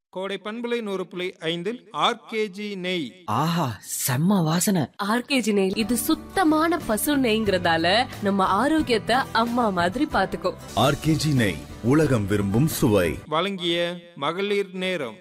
கோடை பண்புலை நூறு புள்ளி ஐந்தில் ஆர்கேஜி நெய் ஆஹா செம்ம வாசனை ஆர்கேஜி நெய் இது சுத்தமான பசு நெய்ங்கிறதால நம்ம ஆரோக்கியத்தை அம்மா மாதிரி பாத்துக்கும் ஆர்கேஜி நெய் உலகம் விரும்பும் சுவை வழங்கிய மகளிர் நேரம்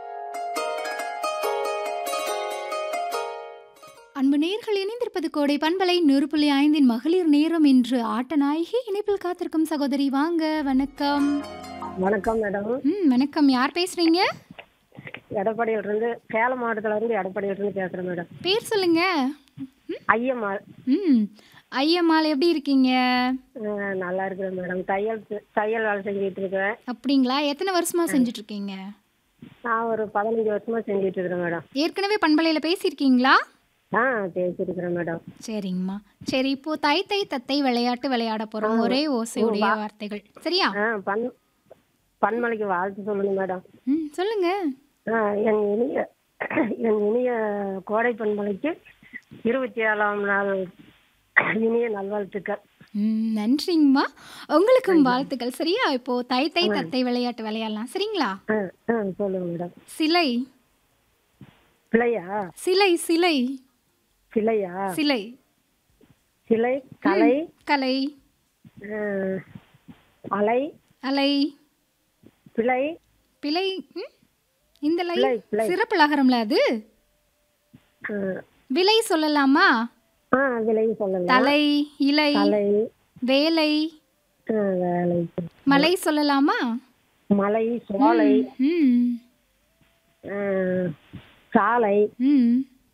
அன்பு நேர்கள் இணைந்திருப்பது கோடை பண்பலை நூறு புள்ளி ஐந்தின் மகளிர் நேரம் இன்று ஆட்ட நாயகி இணைப்பில் காத்திருக்கும் சகோதரி வாங்க வணக்கம் வணக்கம் மேடம் ம் வணக்கம் யார் பேசுறீங்க எடப்பாடியில இருந்து சேலம் மாவட்டத்துல இருந்து எடப்பாடியில இருந்து பேசுறேன் மேடம் பேர் சொல்லுங்க ஐயம்மாள் ம் ஐயம்மாள் எப்படி இருக்கீங்க அஹ், நல்லா இருக்கிறேன் மேடம் தையல் தையல் வேலை செஞ்சுட்டு இருக்கேன் அப்படிங்களா எத்தனை வருஷமா செஞ்சுட்டு இருக்கீங்க நான் ஒரு பதினஞ்சு வருஷமா செஞ்சுட்டு இருக்கிறேன் மேடம் ஏற்கனவே பண்பலையில் பேசியிருக்கீங்களா ஆ பேசியிருக்கிறேன் மேடம் சரிங்கம்மா சரி இப்போ தை தை தத்தை விளையாட்டு விளையாட போறோம் ஒரே ஓசையுடைய வார்த்தைகள் சரியா ஆ பண் பன்மலைக்கு வாழ்த்து சொல்லுங்க மேடம் ம் சொல்லுங்க ஆ, என் இனிய என் இனிய கோடை பன்மலைக்கு இருபத்தி ஏழாம் நாள் இனிய நல்வாழ்த்துக்கள் ம் நன்றிங்கம்மா உங்களுக்கும் வாழ்த்துக்கள் சரியா இப்போ தை தை தத்தை விளையாட்டு விளையாடலாம் சரிங்களா ஆ ஆ சொல்லுங்க மேடம் சிலை பிள்ளையா சிலை சிலை சிலையா சிலை சிலை கலை கலை அஹ், அலை அலை பிழை பிழை ம்? இந்த லை பிழை, பிழை. சிறப்பு லகரம்ல அது அஹ், விலை சொல்லலாமா ஆ விலை சொல்லலாம் தலை இலை தலை வேலை அஹ், வேலை மலை சொல்லலாமா மலை சோலை ம் அஹ், சாலை ம்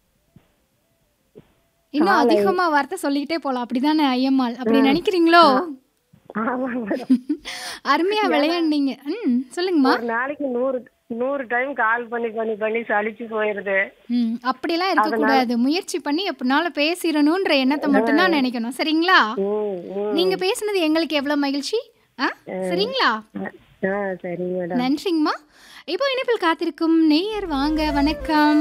இன்னும் காலை. அதிகமா வார்த்தை சொல்லிக்கிட்டே போலாம் அப்படிதானே ஐயம்மாள் அப்படி நினைக்கிறீங்களோ ஆமா மேடம் அருமையா விளையாண்டீங்க ம் சொல்லுங்கம்மா ஒரு நாளைக்கு நூறு நூறு டைம் கால் பண்ணி பண்ணி பண்ணி சலிச்சு போயிருது ம் அப்படிலாம் இருக்கக்கூடாது முயற்சி பண்ணி எப்படினாலும் பேசிடணுன்ற எண்ணத்தை மட்டும்தான் நினைக்கணும் சரிங்களா ம், ம். நீங்க பேசுனது எங்களுக்கு எவ்வளவு மகிழ்ச்சி ஆ சரிங்களா ஆ சரி மேடம் நன்றிங்கம்மா இப்போ இணைப்பில் காத்திருக்கும் நேயர் வாங்க வணக்கம்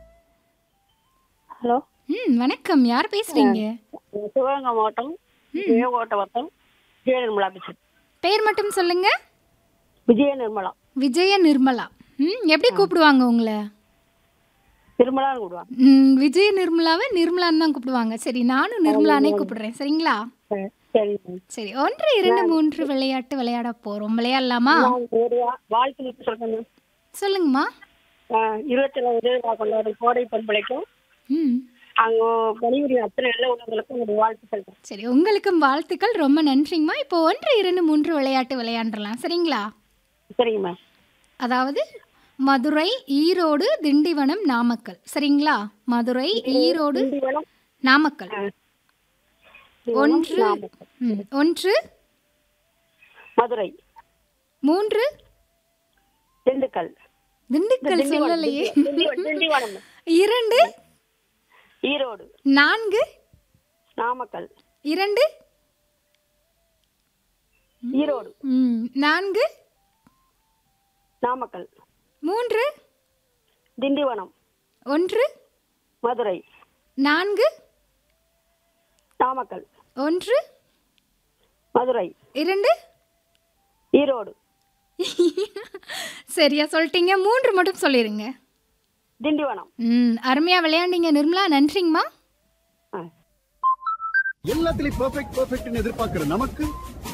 ஹலோ ம் வணக்கம் யார் பேசுறீங்க சிவகங்கை மாவட்டம் விஜயகோட்டை வட்டம் விஜய நிர்மலா பேசுறேன் பேர் மட்டும் சொல்லுங்க விஜய நிர்மலா விஜய நிர்மலா ம் எப்படி கூப்பிடுவாங்க உங்களை நிர்மலான்னு கூடுவாங்க ம் விஜய நிர்மலாவை நிர்மலான்னு தான் கூப்பிடுவாங்க சரி நானும் நிர்மலானே கூப்பிடுறேன் சரிங்களா சரி மேம். சரி ஒன்று இரண்டு மூன்று விளையாட்டு விளையாட போறோம் விளையாடலாமா நான் ஒரு வா- வாழ்த்து மட்டும் சொல்றேன் மேம். சொல்லுங்கம்மா ஆஹ் இருபத்தி ஏழாம் உதவிழா கொண்டாடும் கோடை பண்பலைக்கும் ம் அங்க பணிபுரியும் அத்தனை நல்ல உள்ளவங்களுக்கும் என்னுடைய வாழ்த்து சொல்றேன் சரி உங்களுக்கும் வாழ்த்துக்கள் ரொம்ப நன்றிங்கம்மா இப்போ ஒன்று இரண்டு மூன்று விளையாட்டு விளையாண்டுலாம் சரிங்களா சரிங்க மேம் அதாவது மதுரை ஈரோடு திண்டிவனம் நாமக்கல் சரிங்களா மதுரை ஈரோடு திண்டிவனம் நாமக்கல் ஒன்று நாமக்கல். ம், ஒன்று மதுரை மூன்று திண்டுக்கல் திண்டுக்கல் திண்டிவனம், சொல்லலையே திண்டிவனம், திண்டிவனம் இரண்டு ஈரோடு நான்கு நாமக்கல் இரண்டு ஈரோடு ம், நான்கு நாமக்கல் மூன்று திண்டிவனம் ஒன்று மதுரை நான்கு நாமக்கல் ஒன்று மதுரை இரண்டு ஈரோடு சரியா சொல்லிட்டீங்க மூன்று மட்டும் சொல்லிடுங்க திண்டிவனம் ம் அருமையா விளையாண்டீங்க நிர்மலா நன்றிங்கம்மா ஆ எல்லாத்துலயும் பெர்ஃபெக்ட் பெர்ஃபெக்ட்னு எதிர்பார்க்கிற நமக்கு